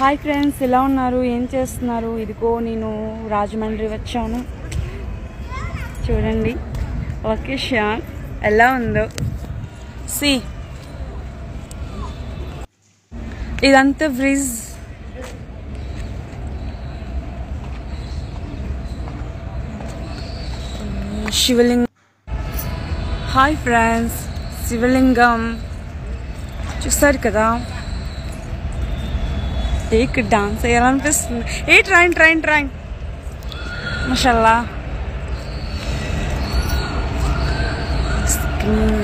hi friends ఎలా ఉన్నారు ఏం చేస్తున్నారు ఇదిగో నేను రాజమండ్రి వచ్చాను చూడండి లొకేషన్ ఎలా ఉందో సి ఇదంతా బ్రిడ్జ్ శివలింగం హాయ్ ఫ్రెండ్స్ శివలింగం చూస్తారు కదా ఏ ఇక్కడ డాన్స్ వేయాలనిపిస్తుంది ఏ ట్రైన్ ట్రైన్ ట్రైన్ మషల్లా స్క్రీన్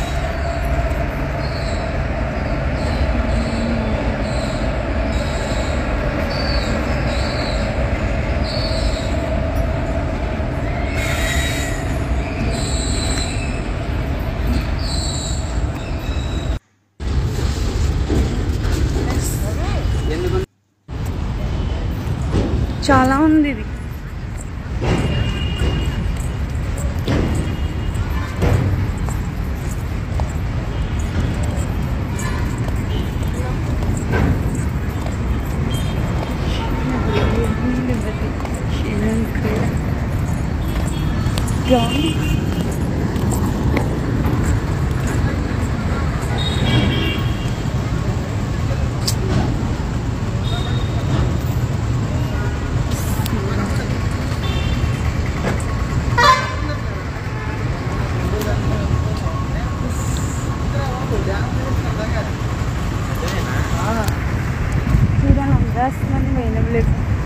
చాలా ఉంది ఇది చూడాలి అందరూ వస్తున్నారు నేను